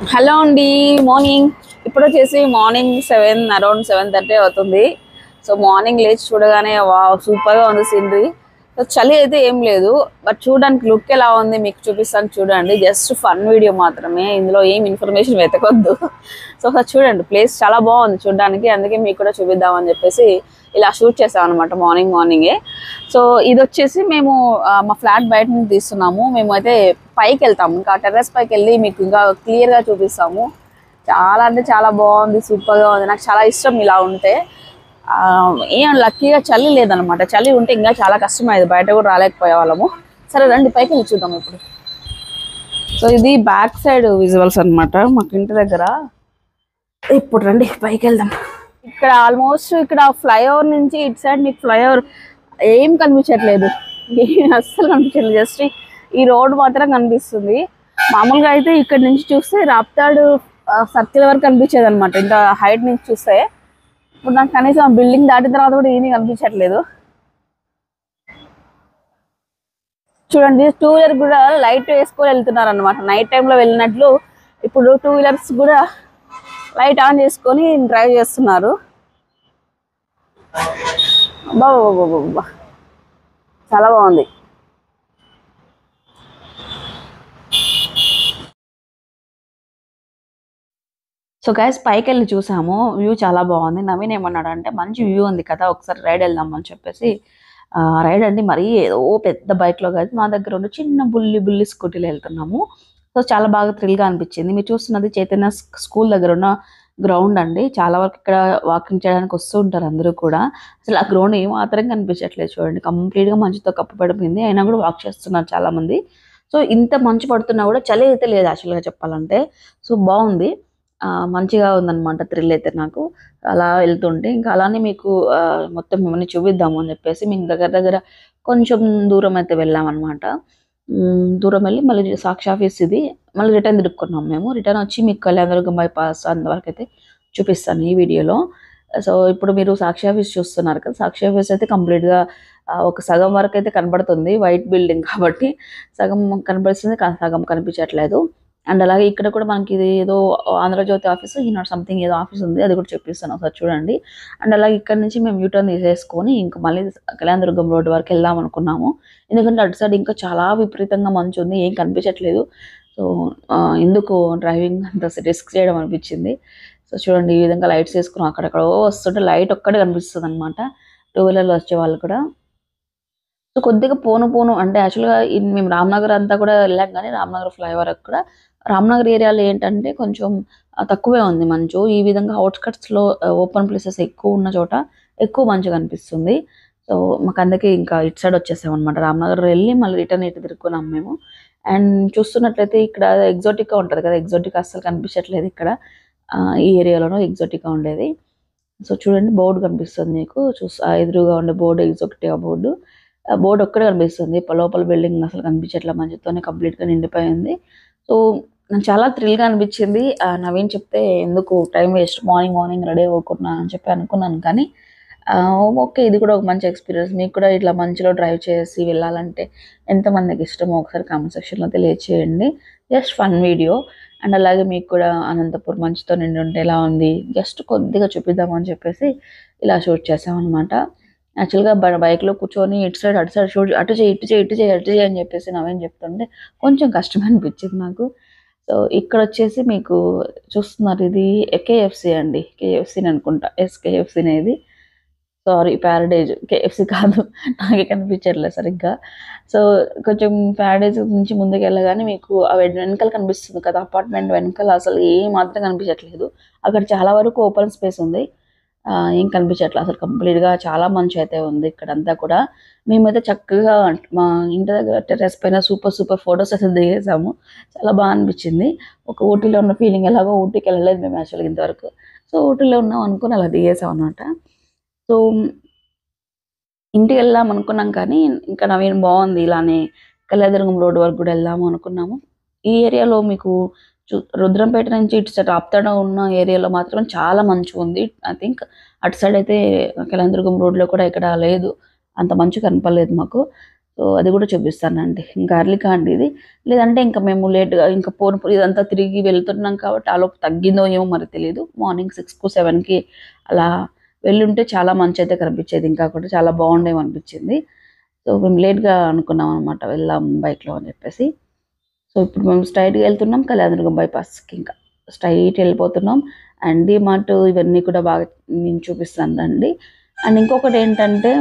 Hello అండి morning ఇప్పుడు వచ్చేసి morning seven around seven thirty అవుతుంది సో మార్నింగ్ లేచి చూడగానే వా సూపర్గా ఉంది సీనరీ సో చలి అయితే ఏం లేదు బట్ చూడడానికి లుక్ ఎలా ఉంది మీకు చూపిస్తాను చూడండి జస్ట్ ఫన్ వీడియో మాత్రమే ఇందులో ఏం ఇన్ఫర్మేషన్ వెతకొద్దు సో ఒకసారి చూడండి ప్లేస్ చాలా బాగుంది చూడడానికి అందుకే మీకు కూడా చూపిద్దామని చెప్పేసి ఇలా షూట్ చేసాం అనమాట మార్నింగ్ మార్నింగే సో ఇది వచ్చేసి మేము ఆ, మా ఫ్లాట్ బయట నుంచి తీస్తున్నాము మేము అయితే పైకి వెళ్తాము ఇంకా టెర్రస్ పైకి వెళ్ళి మీకు ఇంకా క్లియర్గా చూపిస్తాము చాలా అంటే చాలా బాగుంది సూపర్గా ఉంది నాకు చాలా ఇష్టం ఇలా ఉంటే ఆ, ఏం లక్కీగా చలి లేదనమాట చలి ఉంటే ఇంకా చాలా కష్టమయ్యేది బయట కూడా రాలేకపోయే వాళ్ళము సరే రండి పైకి వెళ్ళి చూద్దాం ఇప్పుడు సో ఇది బ్యాక్ సైడ్ విజువల్స్ అన్నమాట మాకు ఇంటి దగ్గర ఇప్పుడు రండి పైకి వెళ్దాం ఇక్కడ ఆల్మోస్ట్ ఇక్కడ ఫ్లైఓవర్ నుంచి ఇటు సైడ్ మీకు ఫ్లైఓవర్ ఏం కనిపించట్లేదు ఏం అస్సలు కనిపించట్లేదు జస్ట్ ఈ రోడ్ మాత్రం కనిపిస్తుంది మామూలుగా అయితే ఇక్కడ నుంచి చూస్తే రాప్తాడు సర్కిల్ వరకు కనిపించేది అనమాట ఇంత హైట్ నుంచి చూస్తే ఇప్పుడు నాకు కనీసం బిల్డింగ్ దాటిన తర్వాత కూడా ఏమీ కనిపించట్లేదు చూడండి టూ వీలర్ కూడా లైట్ వేసుకొని వెళ్తున్నారు అనమాట నైట్ టైంలో వెళ్ళినట్లు ఇప్పుడు టూ వీలర్స్ కూడా లైట్ ఆన్ చేసుకొని డ్రైవ్ చేస్తున్నారు అబ్బా అబ్బా, అబ్బా, అబ్బా. చాలా బాగుంది సో గైస్ పైకి వెళ్ళి చూసాము వ్యూ చాలా బాగుంది నవీన్ ఏమన్నాడు అంటే మంచి వ్యూ ఉంది కదా ఒకసారి రైడ్ వెళ్దాం అని చెప్పేసి రైడ్ అంటే మరీ ఏదో పెద్ద బైక్లో కాదు మా దగ్గర ఉన్న చిన్న బుల్లి బుల్లి స్కూటీలో వెళ్తున్నాము సో చాలా బాగా థ్రిల్గా అనిపించింది మీరు చూస్తున్నది చైతన్య స్- స్కూల్ దగ్గర ఉన్న గ్రౌండ్ అండి చాలా వరకు ఇక్కడ వాకింగ్ చేయడానికి వస్తూ ఉంటారు అందరూ కూడా అసలు ఆ గ్రౌండ్ ఏమాత్రం కనిపించట్లేదు చూడండి కంప్లీట్గా మంచుతో కప్పబడిపోయింది అయినా కూడా వాక్ చేస్తున్నారు చాలా మంది సో ఇంత మంచు పడుతున్నా కూడా చలి అయితే లేదు యాక్చువల్గా చెప్పాలంటే సో బాగుంది ఆ, మంచిగా ఉందన్నమాట థ్రిల్ అయితే నాకు అలా వెళ్తుంటే ఇంకా అలానే మీకు ఆ, మొత్తం మిమ్మల్ని చూపిద్దాము అని చెప్పేసి మీకు దగ్గర దగ్గర కొంచెం దూరం అయితే వెళ్ళామన్నమాట ఉమ్, దూరం వెళ్ళి మళ్ళీ సాక్షి ఆఫీస్ ఇది మళ్ళీ రిటర్న్ తిరుక్కున్నాం మేము రిటర్న్ వచ్చి మీకు కళ్యాణదుర్గం బైపాస్ అంతవరకు అయితే చూపిస్తాను ఈ వీడియోలో సో ఇప్పుడు మీరు సాక్షి ఆఫీస్ చూస్తున్నారు కదా సాక్షి ఆఫీస్ అయితే కంప్లీట్గా ఒక సగం వరకు అయితే కనబడుతుంది వైట్ బిల్డింగ్ కాబట్టి సగం కనబడుతుంది కా- సగం కనిపించట్లేదు అండ్ అలాగే ఇక్కడ కూడా మనకి ఇది ఏదో ఆంధ్రజ్యోతి ఆఫీస్ ఈనాడు సంథింగ్ ఏదో ఆఫీస్ ఉంది అది కూడా చెప్పిస్తాను ఒకసారి చూడండి అండ్ అలాగే ఇక్కడ నుంచి మేము యూటర్న్ తీసేసుకొని ఇంకా మళ్ళీ కళ్యాణదుర్గం రోడ్ వరకు వెళ్దాం అనుకున్నాము ఎందుకంటే అటు సైడ్ ఇంకా చాలా విపరీతంగా మంచు ఉంది ఏం కనిపించట్లేదు సో ఆ, ఎందుకు డ్రైవింగ్ అంత రిస్క్ చేయడం అనిపించింది సో చూడండి ఈ విధంగా లైట్స్ వేసుకున్నాం అక్కడెక్కడో వస్తుంటే లైట్ ఒక్కటే కనిపిస్తుంది అనమాట టూ వీలర్లో వచ్చే వాళ్ళు కూడా సో కొద్దిగా పోను పోను అంటే యాక్చువల్గా ఇన్- మేము రామ్నగర్ అంతా కూడా వెళ్ళాం కానీ రామ్నగర్ ఫ్లైఓవర్ కూడా రామ్నగర్ ఏరియాలో ఏంటంటే కొంచెం ఆ, తక్కువే ఉంది మంచు ఈ విధంగా అవుట్స్కట్స్లో ఓపెన్ ప్లేసెస్ ఎక్కువ ఉన్న చోట ఎక్కువ మంచు కనిపిస్తుంది సో మాకు అందుకే ఇంకా ఇటు సైడ్ వచ్చేసాం అనమాట రామ్నగర్ వెళ్ళి మళ్ళీ రిటర్న్ ఇటు తిరుక్కున్నాం మేము అండ్ చూస్తున్నట్లయితే ఇక్కడ ఎగ్జాటిక్గా ఉంటుంది కదా ఎగ్జాటిక్ అస్సలు కనిపించట్లేదు ఇక్కడ ఆ, ఈ ఏరియాలోనూ ఎగ్జాటిక్గా ఉండేది సో చూడండి బోర్డు కనిపిస్తుంది మీకు చూస్ ఆ ఎదురుగా ఉండే బోర్డు ఎగ్జాటిక్ బోర్డు ఆ బోర్డు ఒక్కడే కనిపిస్తుంది ప- లోపల బిల్డింగ్ అసలు కనిపించట్లే మంచుతోనే కంప్లీట్గా నిండిపోయింది సో నాకు చాలా థ్రిల్గా అనిపించింది ఆ, నవీన్ చెప్తే ఎందుకు time waste morning morning ready అవ్వకున్నా అని చెప్పి అనుకున్నాను కానీ ఆ, ఓకే ఇది కూడా ఒక మంచి ఎక్స్పీరియన్స్ మీకు కూడా ఇట్లా మంచిలో డ్రైవ్ చేసి వెళ్ళాలంటే ఎంతమందికి ఇష్టమో ఒకసారి కామెంట్ సెక్షన్లో తెలియచేయండి జస్ట్ ఫన్ వీడియో అండ్ అలాగే మీకు కూడా అనంతపూర్ మంచుతో నిండి ఉంటే ఎలా ఉంది జస్ట్ కొద్దిగా చూపిద్దామని చెప్పేసి ఇలా షూట్ చేసామన్నమాట యాక్చువల్గా బ బైక్లో కూర్చొని ఇటు సైడ్ అటు సైడ్ షూట్ అటు చేయి ఇటు చేయి ఇటు చేయి అటు చేయి అని చెప్పేసి నవ్వేం చెప్తుంటే కొంచెం కష్టం అనిపించింది నాకు సో ఇక్కడ వచ్చేసి మీకు చూస్తున్నారు ఇది కేఎఫ్సి అండి కేఎఫ్సీని అనుకుంటా ఎస్ కేఎఫ్సీ అనేది సారీ ప్యారడైజ్ కేఎఫ్సి కాదు నాకే కనిపించట్లేదు సరిగ్గా సో కొంచెం ప్యారడైజ్ నుంచి ముందుకు వెళ్ళగానే మీకు ఆ వెన్- వెనకాల కనిపిస్తుంది కదా అపార్ట్మెంట్ వెనకాల అసలు ఏం మాత్రం కనిపించట్లేదు అక్కడ చాలా వరకు ఓపెన్ స్పేస్ ఉంది ఆ, ఏం కనిపించట్లేదు అసలు కంప్లీట్గా చాలా మంచి అయితే ఉంది ఇక్కడంతా కూడా మేమైతే చక్కగా మా ఇంటి దగ్గర టెర్రస్ పైన సూపర్ సూపర్ ఫొటోస్ అయితే దిగేసాము చాలా బాగా అనిపించింది ఒక ఊటీలో ఉన్న ఫీలింగ్ ఎలాగో ఊటీకి వెళ్ళలేదు మేము యాక్చువల్గా ఇంతవరకు సో ఊటీలో ఉన్నాం అనుకుని అలా దిగేసాం అనమాట సో ఇంటికి వెళ్దాం అనుకున్నాం కానీ ఇంకా నవీన్ బాగుంది ఇలానే కళ్యాదుర్గం రోడ్ వరకు కూడా వెళ్దాము అనుకున్నాము ఈ ఏరియాలో మీకు చు- రుద్రంపేట నుంచి ఇటు సైడ్ ఆప్తాడ ఉన్న ఏరియాలో మాత్రం చాలా మంచు ఉంది ఐ థింక్ అటు సైడ్ అయితే కళ్యాణదుర్గం రోడ్లో కూడా ఇక్కడ లేదు అంత మంచు కనపడలేదు మాకు సో అది కూడా చూపిస్తానండి ఇంకా అర్లికా అండి ఇది లేదంటే ఇంకా మేము లేట్గా ఇంకా పోను ఇదంతా తిరిగి వెళ్తున్నాం కాబట్టి ఆలోపు తగ్గిందో ఏమో మరి తెలియదు మార్నింగ్ సిక్స్కు సెవెన్కి అలా వెళ్ళుంటే చాలా మంచి అయితే కనిపించేది ఇంకా కూడా చాలా బాగుండేమో అనిపించింది సో మేము లేట్గా అనుకున్నాం అనమాట వెళ్దాం బైక్లో అని చెప్పేసి సో ఇప్పుడు మేము స్ట్రైట్గా వెళ్తున్నాం కళ్యాణదుర్గం బైపాస్కి ఇంకా స్ట్రైట్ వెళ్ళిపోతున్నాం అండ్ డిమార్ట్ ఇవన్నీ కూడా బాగా నేను చూపిస్తాను అండి అండ్ ఇంకొకటి ఏంటంటే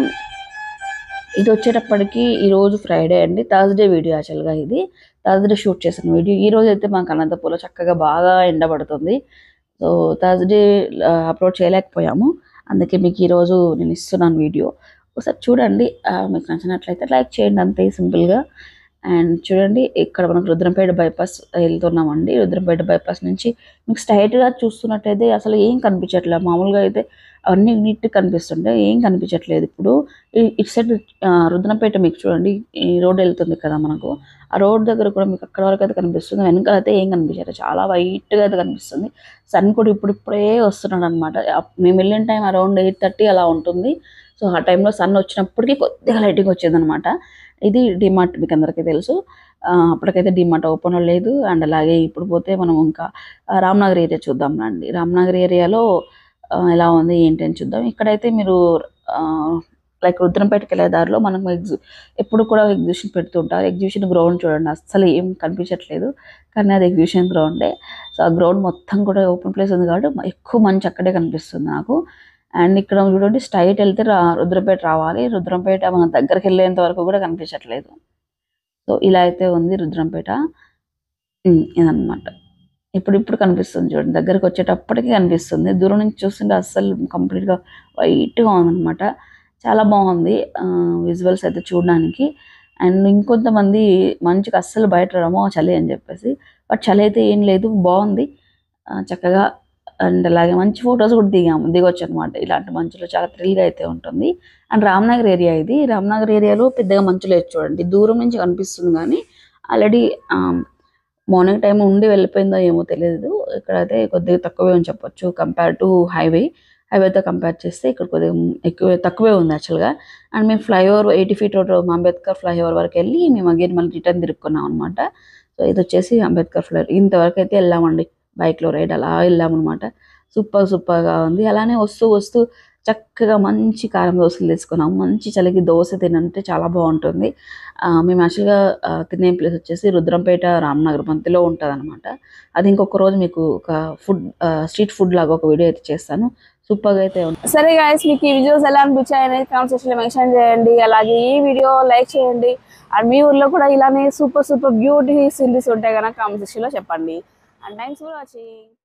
ఇది వచ్చేటప్పటికి ఈరోజు ఫ్రైడే అండి థర్స్డే వీడియో యాక్చువల్గా ఇది థర్స్డే షూట్ చేసిన వీడియో ఈ రోజు అయితే మాకు అనంతపూర్లో చక్కగా బాగా ఎండబడుతుంది సో థర్స్డే అప్లోడ్ చేయలేకపోయాము అందుకే మీకు ఈరోజు నేను ఇస్తున్నాను వీడియో ఒకసారి చూడండి ఆ, మీకు నచ్చినట్లయితే లైక్ చేయండి అంతే సింపుల్గా అండ్ చూడండి ఇక్కడ మనకు రుద్రంపేట బైపాస్ వెళ్తున్నామండి రుద్రంపేట బైపాస్ నుంచి మీకు స్ట్రైట్గా చూస్తున్నట్టయితే అసలు ఏం కనిపించట్లేదు మామూలుగా అయితే అన్నీ నీట్ కనిపిస్తుంటే ఏం కనిపించట్లేదు ఇప్పుడు ఈ- ఇటు సైడ్ ఆ, రుద్రంపేట మీకు చూడండి ఈ రోడ్ వెళ్తుంది కదా మనకు ఆ రోడ్ దగ్గర కూడా మీకు అక్కడ వరకు అయితే కనిపిస్తుంది వెనకాల అయితే ఏం కనిపించట్లేదు చాలా వైట్గా అయితే కనిపిస్తుంది సన్ కూడా ఇప్పుడు ఇప్పుడే వస్తున్నాడు అనమాట మేము వెళ్ళిన టైం అరౌండ్ ఎయిట్ థర్టీ అలా ఉంటుంది సో ఆ టైంలో సన్ వచ్చినప్పటికీ కొద్దిగా లైటింగ్ వచ్చేది అనమాట ఇది డిమార్ట్ మీకు అందరికీ తెలుసు ఆ, అప్పటికైతే డిమార్ట్ ఓపెన్ లేదు అండ్ అలాగే ఇప్పుడు పోతే మనం ఇంకా ఆ, రామ్నగర్ ఏరియా చూద్దాం రండి రామ్నగర్ ఏరియాలో ఆ, ఎలా ఉంది ఏంటి అని చూద్దాం ఇక్కడైతే మీరు లైక్ రుద్రంపేటకి వెళ్ళే దారిలో మనకు ఎగ్జి ఎప్పుడు కూడా ఎగ్జిబిషన్ పెడుతుంటారు ఎగ్జిబిషన్ గ్రౌండ్ చూడండి అస్సలు ఏం కనిపించట్లేదు కానీ అది ఎగ్జిబిషన్ గ్రౌండే సో ఆ గ్రౌండ్ మొత్తం కూడా ఓపెన్ ప్లేస్ ఉంది కాబట్టి మ- ఎక్కువ మంచి అక్కడే కనిపిస్తుంది నాకు అండ్ ఇక్కడ చూడండి స్ట్రైట్ వెళ్తే రా రుద్రంపేట రావాలి రుద్రంపేట మన దగ్గరికి వెళ్ళేంత వరకు కూడా కనిపించట్లేదు సో ఇలా అయితే ఉంది రుద్రంపేట ఉమ్, ఇదన్నమాట ఇప్పుడు ఇప్పుడు కనిపిస్తుంది చూడండి దగ్గరికి వచ్చేటప్పటికి కనిపిస్తుంది దూరం నుంచి చూస్తుంటే అస్సలు కంప్లీట్గా వైట్గా ఉందన్నమాట చాలా బాగుంది విజువల్స్ అయితే చూడడానికి అండ్ ఇంకొంతమంది మంచిగా అస్సలు బయట రామో చలి అని చెప్పేసి బట్ చలి అయితే ఏం లేదు బాగుంది ఆ, చక్కగా అండ్ అలాగే మంచి ఫొటోస్ కూడా దిగాము దిగొచ్చు అనమాట ఇలాంటి మంచులో చాలా థ్రిల్గా అయితే ఉంటుంది అండ్ రామ్నగర్ ఏరియా ఇది రామ్నగర్ ఏరియాలో పెద్దగా మంచు లేదు చూడండి దూరం నుంచి కనిపిస్తుంది కానీ ఆల్రెడీ మార్నింగ్ టైం ఉండి వెళ్ళిపోయిందో ఏమో తెలియదు ఇక్కడైతే కొద్దిగా తక్కువే అని చెప్పొచ్చు కంపేర్ టు హైవే హైవేతో కంపేర్ చేస్తే ఇక్కడ కొద్దిగా ఎక్కువ తక్కువే ఉంది యాక్చువల్గా అండ్ మేము flyover eighty feet road Ambedkar flyover వరకు వెళ్ళి మేము అగైన్ మళ్ళీ రిటర్న్ తిరుక్కున్నాం అనమాట సో ఇది వచ్చేసి అంబేద్కర్ ఫ్లై ఇంతవరకు అయితే వెళ్ళామండి బైక్లో రైడ్ అలా వెళ్ళామన్నమాట సూపర్ సూపర్గా ఉంది అలానే వస్తూ వస్తూ చక్కగా మంచి కారం దోశలు తీసుకున్నాం మంచి చలికి దోశ తినంటే చాలా బాగుంటుంది ఆ, మేము యాక్చువల్గా ఆ, తినే ప్లేస్ వచ్చేసి రుద్రంపేట రామ్నగర్ మధ్యలో ఉంటుంది అనమాట అది ఇంకొక రోజు మీకు ఒక ఫుడ్ స్ట్రీట్ ఫుడ్ లాగా ఒక వీడియో అయితే చేస్తాను సూపర్గా అయితే ఉంది సరే గాయస్ మీకు ఈ వీడియోస్ ఎలా అనిపించాయి అనేది కామెంట్ సెక్షన్ లో మెన్షన్ చేయండి అలాగే ఈ వీడియో లైక్ చేయండి అండ్ మీ ఊర్లో కూడా ఇలానే సూపర్ సూపర్ బ్యూటీ సీనరీస్ ఉంటాయి కనుక కామెంట్ సెక్షన్ లో చెప్పండి అండ్ థ్యాంక్స్ ఫర్ వాచింగ్